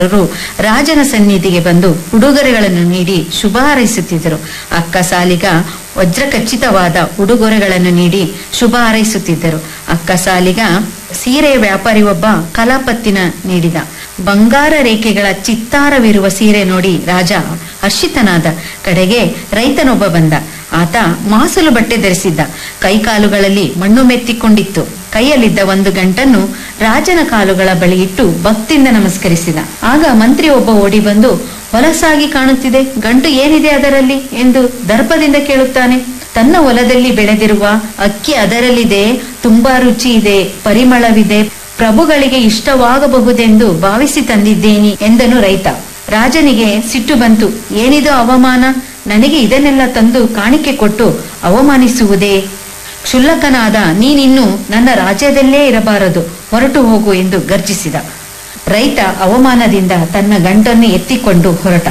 ಅವರು ರಾಜನ ಸನ್ನಿಧಿಗೆ ಬಂದು ಉಡುಗೊರೆಗಳನ್ನು ನೀಡಿ ಶುಭ ಹಾರೈಸುತ್ತಿದ್ದರು ಅಕ್ಕ ಸಾಲಿಗ ವಜ್ರ ಖಚಿತವಾದ ಉಡುಗೊರೆಗಳನ್ನು ನೀಡಿ ಶುಭ ಹಾರೈಸುತ್ತಿದ್ದರು ಅಕ್ಕ ಸಾಲಿಗ ಸೀರೆಯ ವ್ಯಾಪಾರಿ ಒಬ್ಬ ಕಲಾಪತ್ತಿನ ನೀಡಿದ ಬಂಗಾರ ರೇಖೆಗಳ ಚಿತ್ತಾರವಿರುವ ಸೀರೆ ನೋಡಿ ರಾಜ ಹರ್ಷಿತನಾದ ಕಡೆಗೆ ರೈತನೊಬ್ಬ ಬಂದ ಆತ ಮಾಸಲು ಬಟ್ಟೆ ಧರಿಸಿದ್ದ ಕೈಕಾಲುಗಳಲ್ಲಿ ಮಣ್ಣು ಮೆತ್ತಿಕೊಂಡಿತ್ತು ಕೈಯಲ್ಲಿದ್ದ ಒಂದು ಗಂಟನ್ನು ರಾಜನ ಕಾಲುಗಳ ಬಳಿ ಇಟ್ಟು ಭಕ್ತಿಯಿಂದ ನಮಸ್ಕರಿಸಿದ ಆಗ ಮಂತ್ರಿ ಒಬ್ಬ ಓಡಿ ಬಂದು ಹೊಲಸಾಗಿ ಕಾಣುತ್ತಿದೆ ಗಂಟು ಏನಿದೆ ಅದರಲ್ಲಿ ಎಂದು ದರ್ಪದಿಂದ ಕೇಳುತ್ತಾನೆ ತನ್ನ ಹೊಲದಲ್ಲಿ ಬೆಳೆದಿರುವ ಅಕ್ಕಿ ಅದರಲ್ಲಿದೆ ತುಂಬಾ ರುಚಿ ಇದೆ ಪರಿಮಳವಿದೆ ಪ್ರಭುಗಳಿಗೆ ಇಷ್ಟವಾಗಬಹುದೆಂದು ಭಾವಿಸಿ ತಂದಿದ್ದೇನೆ ಎಂದನು ರೈತ ರಾಜನಿಗೆ ಸಿಟ್ಟು ಬಂತು ಏನಿದು ಅವಮಾನ ನನಗೆ ಇದನ್ನೆಲ್ಲ ತಂದು ಕಾಣಿಕೆ ಕೊಟ್ಟು ಅವಮಾನಿಸುವುದೇ ಕ್ಷುಲ್ಲಕನಾದ ನೀನಿನ್ನು ನನ್ನ ರಾಜ್ಯದಲ್ಲೇ ಇರಬಾರದು ಹೊರಟು ಹೋಗು ಎಂದು ಗರ್ಜಿಸಿದ ರೈತ ಅವಮಾನದಿಂದ ತನ್ನ ಗಂಟನ್ನು ಎತ್ತಿಕೊಂಡು ಹೊರಟ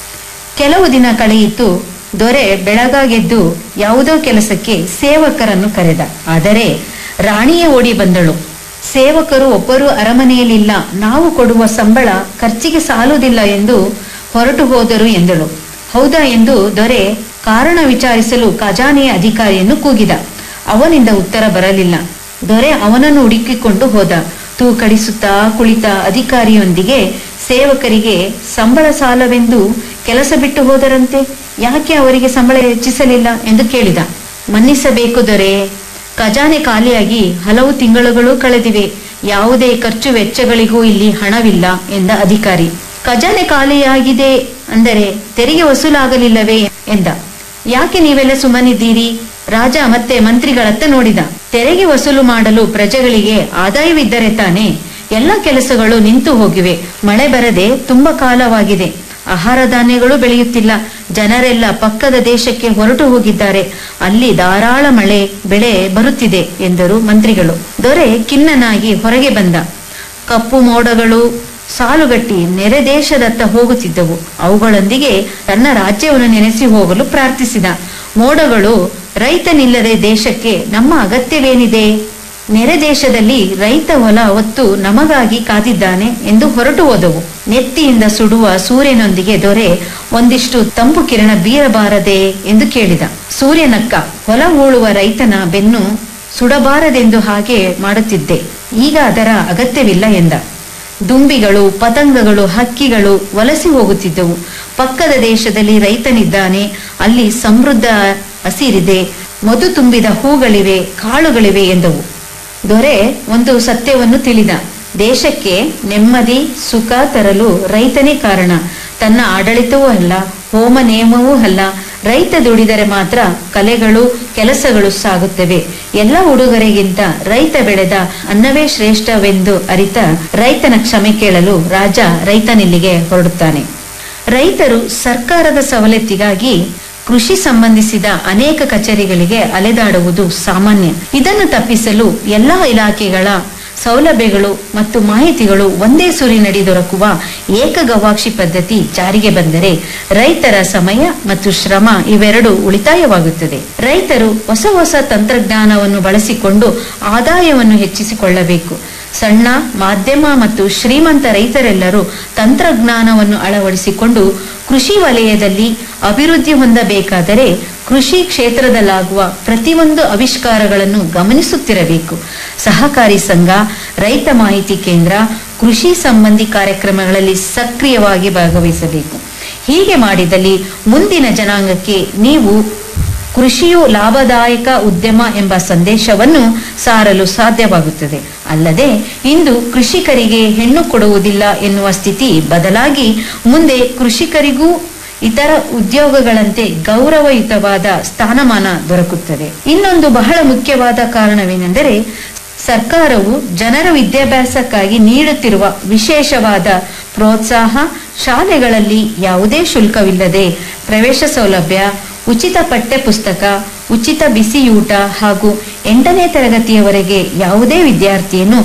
ಕೆಲವು ದಿನ ಕಳೆಯಿತು ದೊರೆ ಬೆಳಗಾಗೆದ್ದು ಯಾವುದೋ ಕೆಲಸಕ್ಕೆ ಸೇವಕರನ್ನು ಕರೆದ ಆದರೆ ರಾಣಿಯೇ ಓಡಿ ಬಂದಳು ಸೇವಕರು ಒಬ್ಬರು ಅರಮನೆಯಲ್ಲಿಲ್ಲ ನಾವು ಕೊಡುವ ಸಂಬಳ ಖರ್ಚಿಗೆ ಸಾಲುವುದಿಲ್ಲ ಎಂದು ಹೊರಟು ಹೋದರು ಎಂದಳು ಹೌದಾ ಎಂದು ದೊರೆ ಕಾರಣ ವಿಚಾರಿಸಲು ಖಜಾನೆಯ ಅಧಿಕಾರಿಯನ್ನು ಕೂಗಿದ ಅವನಿಂದ ಉತ್ತರ ಬರಲಿಲ್ಲ ದೊರೆ ಅವನನ್ನು ಹುಡುಕಿಕೊಂಡು ಹೋದ ತೂಕಡಿಸುತ್ತಾ ಕುಳಿತ ಅಧಿಕಾರಿಯೊಂದಿಗೆ ಸೇವಕರಿಗೆ ಸಂಬಳ ಸಾಲವೆಂದು ಕೆಲಸ ಬಿಟ್ಟು ಹೋದರಂತೆ ಯಾಕೆ ಅವರಿಗೆ ಸಂಬಳ ಹೆಚ್ಚಿಸಲಿಲ್ಲ ಎಂದು ಕೇಳಿದ ಮನ್ನಿಸಬೇಕು ದೊರೆ ಖಜಾನೆ ಖಾಲಿಯಾಗಿ ಹಲವು ತಿಂಗಳುಗಳು ಕಳೆದಿವೆ ಯಾವುದೇ ಖರ್ಚು ವೆಚ್ಚಗಳಿಗೂ ಇಲ್ಲಿ ಹಣವಿಲ್ಲ ಎಂದ ಅಧಿಕಾರಿ ಖಜಾನೆ ಖಾಲಿಯಾಗಿದೆ ಅಂದರೆ ತೆರಿಗೆ ವಸೂಲಾಗಲಿಲ್ಲವೇ ಎಂದ ಯಾಕೆ ನೀವೆಲ್ಲ ಸುಮ್ಮನಿದ್ದೀರಿ ರಾಜ ಮತ್ತೆ ಮಂತ್ರಿಗಳತ್ತ ನೋಡಿದ ತೆರಿಗೆ ವಸೂಲು ಮಾಡಲು ಪ್ರಜೆಗಳಿಗೆ ಆದಾಯವಿದ್ದರೆ ತಾನೇ ಎಲ್ಲ ಕೆಲಸಗಳು ನಿಂತು ಹೋಗಿವೆ ಮಳೆ ಬರದೆ ತುಂಬಾ ಕಾಲವಾಗಿದೆ ಆಹಾರ ಧಾನ್ಯಗಳು ಬೆಳೆಯುತ್ತಿಲ್ಲ ಜನರೆಲ್ಲ ಪಕ್ಕದ ದೇಶಕ್ಕೆ ಹೊರಟು ಹೋಗಿದ್ದಾರೆ ಅಲ್ಲಿ ಧಾರಾಳ ಮಳೆ ಬೆಳೆ ಬರುತ್ತಿದೆ ಎಂದರು ಮಂತ್ರಿಗಳು ದೊರೆ ಖಿನ್ನನಾಗಿ ಹೊರಗೆ ಬಂದ ಕಪ್ಪು ಮೋಡಗಳು ಸಾಲುಗಟ್ಟಿ ನೆರೆ ದೇಶದತ್ತ ಹೋಗುತ್ತಿದ್ದವು ಅವುಗಳೊಂದಿಗೆ ತನ್ನ ರಾಜ್ಯವನ್ನು ನೆನೆಸಿ ಹೋಗಲು ಪ್ರಾರ್ಥಿಸಿದ ಮೋಡಗಳು ರೈತನಿಲ್ಲದೆ ದೇಶಕ್ಕೆ ನಮ್ಮ ಅಗತ್ಯವೇನಿದೆ ನೆರೆ ದೇಶದಲ್ಲಿ ರೈತ ಹೊಲ ಹೊತ್ತು ನಮಗಾಗಿ ಕಾದಿದ್ದಾನೆ ಎಂದು ಹೊರಟು ಹೋದವು ನೆತ್ತಿಯಿಂದ ಸುಡುವ ಸೂರ್ಯನೊಂದಿಗೆ ದೊರೆ ಒಂದಿಷ್ಟು ತಂಪು ಕಿರಣ ಬೀರಬಾರದೆ ಎಂದು ಕೇಳಿದ ಸೂರ್ಯನಕ್ಕ ಹೊಲ ಹೂಳುವ ರೈತನ ಬೆನ್ನು ಸುಡಬಾರದೆಂದು ಹಾಗೆ ಮಾಡುತ್ತಿದ್ದೆ ಈಗ ಅದರ ಅಗತ್ಯವಿಲ್ಲ ಎಂದ ದುಂಬಿಗಳು ಪತಂಗಗಳು ಹಕ್ಕಿಗಳು ವಲಸಿ ಹೋಗುತ್ತಿದ್ದವು ಪಕ್ಕದ ದೇಶದಲ್ಲಿ ರೈತನಿದ್ದಾನೆ ಅಲ್ಲಿ ಸಮೃದ್ಧ ಹಸಿರಿದೆ ಮಧು ತುಂಬಿದ ಹೂಗಳಿವೆ ಕಾಳುಗಳಿವೆ ಎಂದವು ದೊರೆ ಒಂದು ಸತ್ಯವನ್ನು ತಿಳಿದ ದೇಶಕ್ಕೆ ನೆಮ್ಮದಿ ಸುಖ ತರಲು ರೈತನೇ ಕಾರಣ ತನ್ನ ಆಡಳಿತವೂ ಅಲ್ಲ ಹೋಮ ನೇಮವೂ ಅಲ್ಲ ರೈತ ದುಡಿದರೆ ಮಾತ್ರ ಕಲೆಗಳು ಕೆಲಸಗಳು ಸಾಗುತ್ತವೆ ಎಲ್ಲ ಉಡುಗೊರೆಗಿಂತ ರೈತ ಬೆಳೆದ ಅನ್ನವೇ ಶ್ರೇಷ್ಠವೆಂದು ಅರಿತ ರೈತನ ಕ್ಷಮೆ ಕೇಳಲು ರಾಜ ರೈತನಿಲ್ಲಿಗೆ ಹೊರಡುತ್ತಾನೆ ರೈತರು ಸರ್ಕಾರದ ಸವಲತ್ತಿಗಾಗಿ ಕೃಷಿ ಸಂಬಂಧಿಸಿದ ಅನೇಕ ಕಚೇರಿಗಳಿಗೆ ಅಲೆದಾಡುವುದು ಸಾಮಾನ್ಯ ಇದನ್ನು ತಪ್ಪಿಸಲು ಎಲ್ಲಾ ಇಲಾಖೆಗಳ ಸೌಲಭ್ಯಗಳು ಮತ್ತು ಮಾಹಿತಿಗಳು ಒಂದೇ ಸೂರಿನಡಿ ದೊರಕುವ ಏಕ ಗವಾಕ್ಷಿ ಪದ್ಧತಿ ಜಾರಿಗೆ ಬಂದರೆ ರೈತರ ಸಮಯ ಮತ್ತು ಶ್ರಮ ಇವೆರಡು ಉಳಿತಾಯವಾಗುತ್ತದೆ ರೈತರು ಹೊಸ ಹೊಸ ತಂತ್ರಜ್ಞಾನವನ್ನು ಬಳಸಿಕೊಂಡು ಆದಾಯವನ್ನು ಹೆಚ್ಚಿಸಿಕೊಳ್ಳಬೇಕು ಸಣ್ಣ ಮಾಧ್ಯಮ ಮತ್ತು ಶ್ರೀಮಂತ ರೈತರೆಲ್ಲರೂ ತಂತ್ರಜ್ಞಾನವನ್ನು ಅಳವಡಿಸಿಕೊಂಡು ಕೃಷಿ ವಲಯದಲ್ಲಿ ಅಭಿವೃದ್ಧಿ ಹೊಂದಬೇಕಾದರೆ ಕೃಷಿ ಕ್ಷೇತ್ರದಲ್ಲಾಗುವ ಪ್ರತಿಯೊಂದು ಆವಿಷ್ಕಾರಗಳನ್ನು ಗಮನಿಸುತ್ತಿರಬೇಕು ಸಹಕಾರಿ ಸಂಘ ರೈತ ಮಾಹಿತಿ ಕೇಂದ್ರ ಕೃಷಿ ಸಂಬಂಧಿ ಕಾರ್ಯಕ್ರಮಗಳಲ್ಲಿ ಸಕ್ರಿಯವಾಗಿ ಭಾಗವಹಿಸಬೇಕು ಹೀಗೆ ಮಾಡಿದಲ್ಲಿ ಮುಂದಿನ ಜನಾಂಗಕ್ಕೆ ನೀವು ಕೃಷಿಯು ಲಾಭದಾಯಕ ಉದ್ಯಮ ಎಂಬ ಸಂದೇಶವನ್ನು ಸಾರಲು ಸಾಧ್ಯವಾಗುತ್ತದೆ ಅಲ್ಲದೆ ಇಂದು ಕೃಷಿಕರಿಗೆ ಹೆಣ್ಣು ಕೊಡುವುದಿಲ್ಲ ಎನ್ನುವ ಸ್ಥಿತಿ ಬದಲಾಗಿ ಮುಂದೆ ಕೃಷಿಕರಿಗೂ ಇತರ ಉದ್ಯೋಗಗಳಂತೆ ಗೌರವಯುತವಾದ ಸ್ಥಾನಮಾನ ದೊರಕುತ್ತದೆ ಇನ್ನೊಂದು ಬಹಳ ಮುಖ್ಯವಾದ ಕಾರಣವೇನೆಂದರೆ ಸರ್ಕಾರವು ಜನರ ವಿದ್ಯಾಭ್ಯಾಸಕ್ಕಾಗಿ ನೀಡುತ್ತಿರುವ ವಿಶೇಷವಾದ ಪ್ರೋತ್ಸಾಹ ಶಾಲೆಗಳಲ್ಲಿ ಯಾವುದೇ ಶುಲ್ಕವಿಲ್ಲದೆ ಪ್ರವೇಶ ಸೌಲಭ್ಯ ಉಚಿತ ಪಠ್ಯ ಪುಸ್ತಕ ಉಚಿತ ಬಿಸಿಯೂಟ ಹಾಗೂ ಎಂಟನೇ ತರಗತಿಯವರೆಗೆ ಯಾವುದೇ ವಿದ್ಯಾರ್ಥಿಯನ್ನು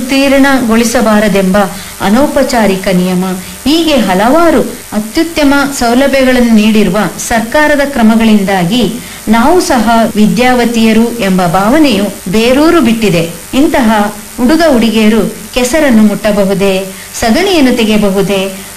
ಅನುತ್ತೀರ್ಣಗೊಳಿಸಬಾರದೆಂಬ ಅನೌಪಚಾರಿಕ ನಿಯಮ ಹೀಗೆ ಹಲವಾರು ಅತ್ಯುತ್ತಮ ಸೌಲಭ್ಯಗಳನ್ನು ನೀಡಿರುವ ಸರ್ಕಾರದ ಕ್ರಮಗಳಿಂದಾಗಿ ನಾವು ಸಹ ವಿದ್ಯಾವತಿಯರು ಎಂಬ ಭಾವನೆಯು ಬೇರೂರು ಬಿಟ್ಟಿದೆ ಇಂತಹ ಹುಡುಗ ಹುಡುಗಿಯರು ಕೆಸರನ್ನು ಮುಟ್ಟಬಹುದೇ ಸಗಣಿಯನ್ನು ತೆಗೆಯಬಹುದೇ